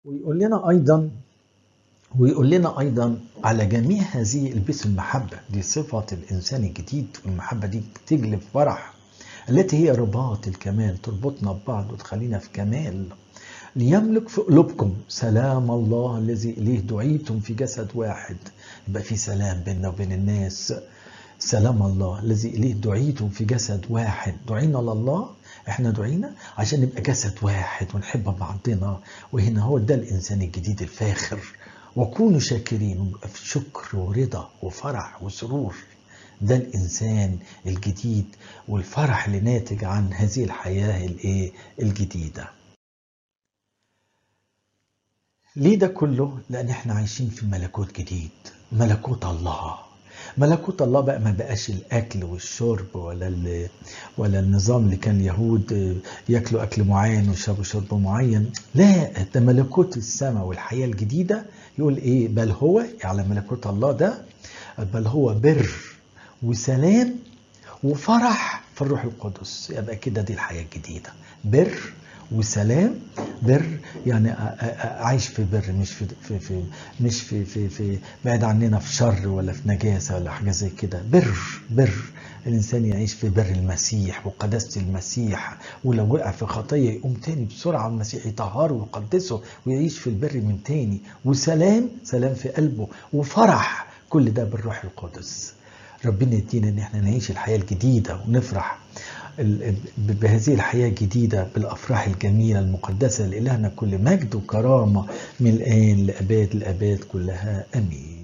ويقول لنا أيضا ويقول لنا أيضا على جميع هذه البسوا المحبة دي صفة الإنسان الجديد والمحبة دي تجلب فرح التي هي رباط الكمال تربطنا ببعض وتخلينا في كمال ليملك في قلوبكم سلام الله الذي إليه دعيتم في جسد واحد يبقى في سلام بيننا وبين الناس سلام الله الذي إليه دعيتم في جسد واحد دعينا لله احنا دعينا عشان نبقى جسد واحد ونحب بعضنا وهنا هو ده الإنسان الجديد الفاخر وكونوا شاكرين ونبقى في شكر ورضا وفرح وسرور ده الإنسان الجديد والفرح اللي ناتج عن هذه الحياة الايه الجديدة ليه ده كله؟ لأن احنا عايشين في ملكوت جديد ملكوت الله ملكوت الله بقى ما بقاش الاكل والشرب ولا ولا النظام اللي كان اليهود ياكلوا اكل معين ويشربوا شرب معين لا ده ملكوت السماء والحياه الجديده يقول ايه بل هو على ملكوت الله ده بل هو بر وسلام وفرح في الروح القدس يبقى كده دي الحياه الجديده بر وسلام بر يعني عايش في بر مش في, في, في مش في, في, في بعد عننا في شر ولا في نجاسه ولا حاجه زي كده بر بر الانسان يعيش في بر المسيح وقداسه المسيح ولو وقع في خطيه يقوم تاني بسرعه المسيح يطهره ويقدسه ويعيش في البر من تاني وسلام سلام في قلبه وفرح كل ده بالروح القدس ربنا يدينا ان احنا نعيش الحياه الجديده ونفرح بهذه الحياة الجديدة بالأفراح الجميلة المقدسة لإلهنا كل مجد وكرامة من الآن لأباد الأباد كلها أمين